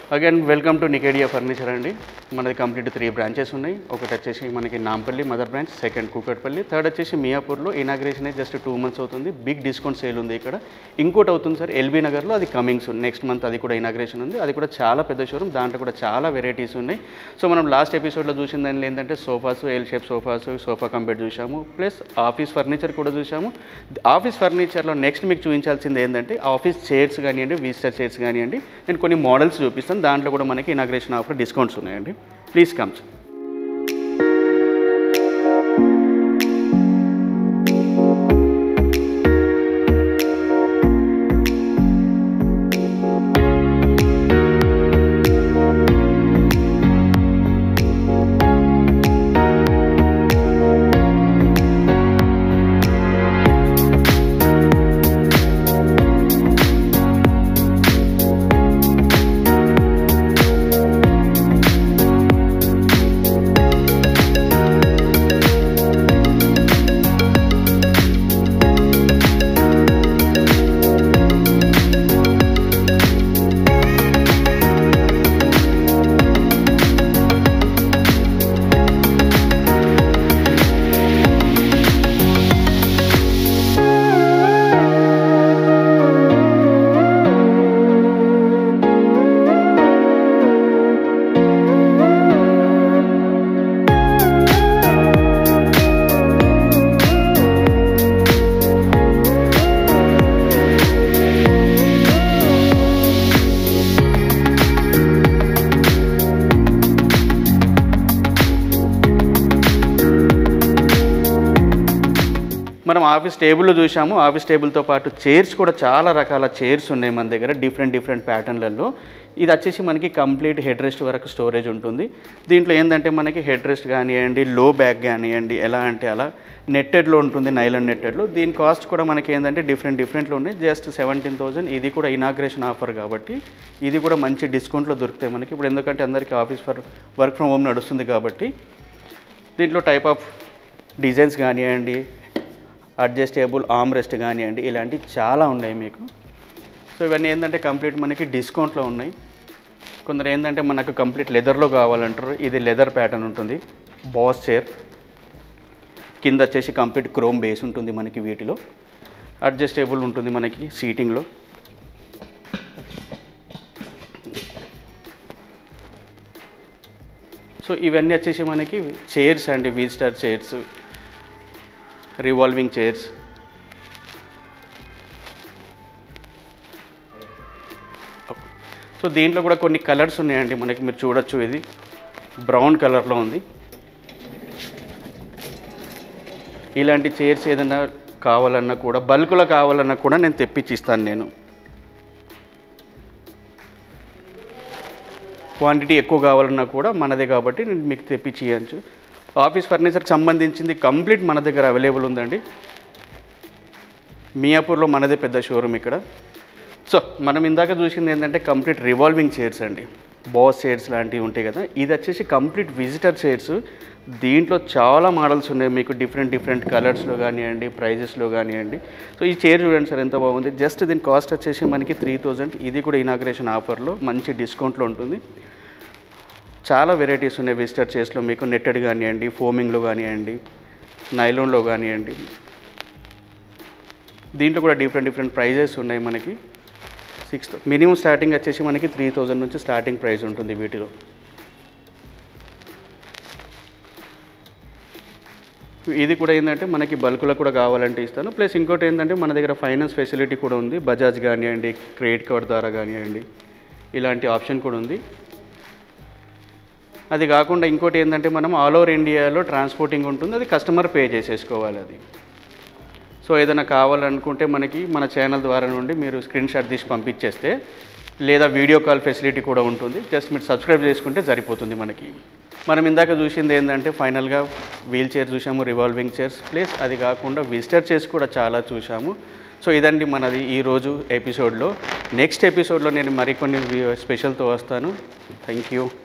again welcome to నికేడియా furniture అండి మనది కంప్లీట్ త్రీ బ్రాంచెస్ ఉన్నాయి ఒకటి వచ్చేసి మనకి Nampally mother branch second Kukatpally third వచ్చేసి మియాపూర్లో ఇనాగ్రేషన్ అయితే జస్ట్ టూ మంత్స్ అవుతుంది బిగ్ డిస్కౌంట్ సేల్ ఉంది ఇక్కడ ఇంకోటి అవుతుంది సార్ ఎల్బీ నగర్లో అది కమింగ్ సూన్ నెక్స్ట్ మంత్ అది కూడా ఇనాగ్రేషన్ ఉంది అది కూడా చాలా పెద్ద షోరూమ్ దాంట్లో కూడా చాలా వెరైటీస్ ఉన్నాయి సో మనం లాస్ట్ ఎపిసోడ్లో చూసిన దానిలో ఏంటంటే sofas L shape sofas sofa కంపెట్ చూసాము ప్లస్ ఆఫీస్ ఫర్నిచర్ కూడా చూసాము ఆఫీస్ ఫర్నిచర్లో నెక్స్ట్ మీకు చూపించాల్సింది ఏంటంటే ఆఫీస్ చైర్స్ కానివ్వండి విజిటర్ చైర్స్ కానివ్వండి నేను కొన్ని మోడల్స్ చూపిస్తాను దాంట్లో కూడా మనకి ఇనాగ్రేషన్ ఆఫర్ డిస్కౌంట్స్ ఉన్నాయండి ప్లీజ్ కమ్స్ మనం ఆఫీస్ టేబుల్ చూసాము ఆఫీస్ టేబుల్తో పాటు చైర్స్ కూడా చాలా రకాల చైర్స్ ఉన్నాయి మన దగ్గర డిఫరెంట్ డిఫరెంట్ ప్యాటర్న్లలో ఇది వచ్చేసి మనకి కంప్లీట్ హెడ్ రెస్ట్ వరకు స్టోరేజ్ ఉంటుంది దీంట్లో ఏంటంటే మనకి హెడ్ రెస్ట్ కానివ్వండి లో బ్యాగ్ కానివ్వండి ఎలా అంటే అలా నెట్టెడ్లో ఉంటుంది నైలన్ నెట్టెడ్లో దీని కాస్ట్ కూడా మనకి ఏంటంటే డిఫరెంట్ డిఫరెంట్లో ఉన్నాయి జస్ట్ సెవెంటీన్ థౌసండ్ ఇది కూడా ఇనాగ్రేషన్ ఆఫర్ కాబట్టి ఇది కూడా మంచి డిస్కౌంట్లో దొరుకుతాయి మనకి ఇప్పుడు ఎందుకంటే అందరికీ office for work from home నడుస్తుంది కాబట్టి దీంట్లో టైప్ ఆఫ్ డిజైన్స్ కానివ్వండి అడ్జస్టేబుల్ ఆర్మ్ రెస్ట్ కానివ్వండి ఇలాంటివి చాలా ఉన్నాయి మీకు సో ఇవన్నీ ఏంటంటే కంప్లీట్ మనకి డిస్కౌంట్లో ఉన్నాయి కొందరు ఏంటంటే మనకు కంప్లీట్ లెదర్లో కావాలంటారు ఇది లెదర్ ప్యాటర్న్ ఉంటుంది బాస్ చైర్ కింద వచ్చేసి కంప్లీట్ క్రోమ్ బేస్ ఉంటుంది మనకి వీటిలో అడ్జస్టేబుల్ ఉంటుంది మనకి సీటింగ్లో సో ఇవన్నీ వచ్చేసి మనకి చైర్స్ అండి visitor chairs revolving chairs so దీంట్లో కూడా కొన్ని కలర్స్ ఉన్నాయండి మనకి మీరు చూడొచ్చు ఇది బ్రౌన్ కలర్లో ఉంది ఇలాంటి చైర్స్ ఏదైనా కావాలన్నా కూడా బల్క్లో కావాలన్నా కూడా నేను తెప్పించి ఇస్తాను నేను క్వాంటిటీ ఎక్కువ కావాలన్నా కూడా మనదే కాబట్టి నేను మీకు తెప్పించి ఇవ్వచ్చు ఆఫీస్ ఫర్నిచర్కి సంబంధించింది కంప్లీట్ మన దగ్గర అవైలబుల్ ఉందండి మియాపూర్లో మనదే పెద్ద షోరూమ్ ఇక్కడ సో మనం ఇందాక చూసింది ఏంటంటే కంప్లీట్ రివాల్వింగ్ చైర్స్ అండి బాస్ చైర్స్ లాంటివి ఉంటాయి కదా ఇది వచ్చేసి కంప్లీట్ విజిటర్ చైర్స్ దీంట్లో చాలా మోడల్స్ ఉన్నాయి మీకు డిఫరెంట్ డిఫరెంట్ కలర్స్లో కానివ్వండి ప్రైజెస్లో కానివ్వండి సో ఈ చైర్ చూడండి సార్ ఎంత బాగుంది జస్ట్ దీని కాస్ట్ వచ్చేసి మనకి త్రీ థౌజండ్ ఇది కూడా ఇనాగ్రేషన్ ఆఫర్లో మంచి డిస్కౌంట్లో ఉంటుంది చాలా వెరైటీస్ ఉన్నాయి విజిటర్ చైర్స్లో మీకు నెట్టెడ్ కానివ్వండి ఫోమింగ్లో కానివ్వండి నైలోన్లో కానివ్వండి దీంట్లో కూడా డిఫరెంట్ డిఫరెంట్ ప్రైజెస్ ఉన్నాయి మనకి సిక్స్ మినిమం స్టార్టింగ్ వచ్చేసి మనకి త్రీ థౌజండ్ నుంచి స్టార్టింగ్ ప్రైస్ ఉంటుంది వీటిలో ఇది కూడా ఏంటంటే మనకి బల్క్లో కూడా కావాలంటే ఇస్తాను ప్లస్ ఇంకోటి ఏంటంటే మన దగ్గర ఫైనాన్స్ ఫెసిలిటీ కూడా ఉంది బజాజ్ కానివ్వండి క్రెడిట్ కార్డ్ ద్వారా కానివ్వండి ఇలాంటి ఆప్షన్ కూడా ఉంది అది కాకుండా ఇంకోటి ఏంటంటే మనం ఆల్ ఓవర్ ఇండియాలో ట్రాన్స్పోర్టింగ్ ఉంటుంది అది కస్టమర్ పే చేసేసుకోవాలి అది సో ఏదైనా కావాలనుకుంటే మనకి మన ఛానల్ ద్వారా నుండి మీరు స్క్రీన్ షాట్ తీసి పంపించేస్తే లేదా వీడియో కాల్ ఫెసిలిటీ కూడా ఉంటుంది జస్ట్ మీరు సబ్స్క్రైబ్ చేసుకుంటే సరిపోతుంది మనకి మనం ఇందాక చూసింది ఏంటంటే ఫైనల్గా వీల్ చైర్ చూసాము రివాల్వింగ్ చైర్స్ ప్లస్ అది కాకుండా విజిటర్ చైర్స్ కూడా చాలా చూసాము సో ఇదండి మనది ఈరోజు ఎపిసోడ్లో నెక్స్ట్ ఎపిసోడ్లో నేను మరికొన్ని స్పెషల్తో వస్తాను థ్యాంక్ యూ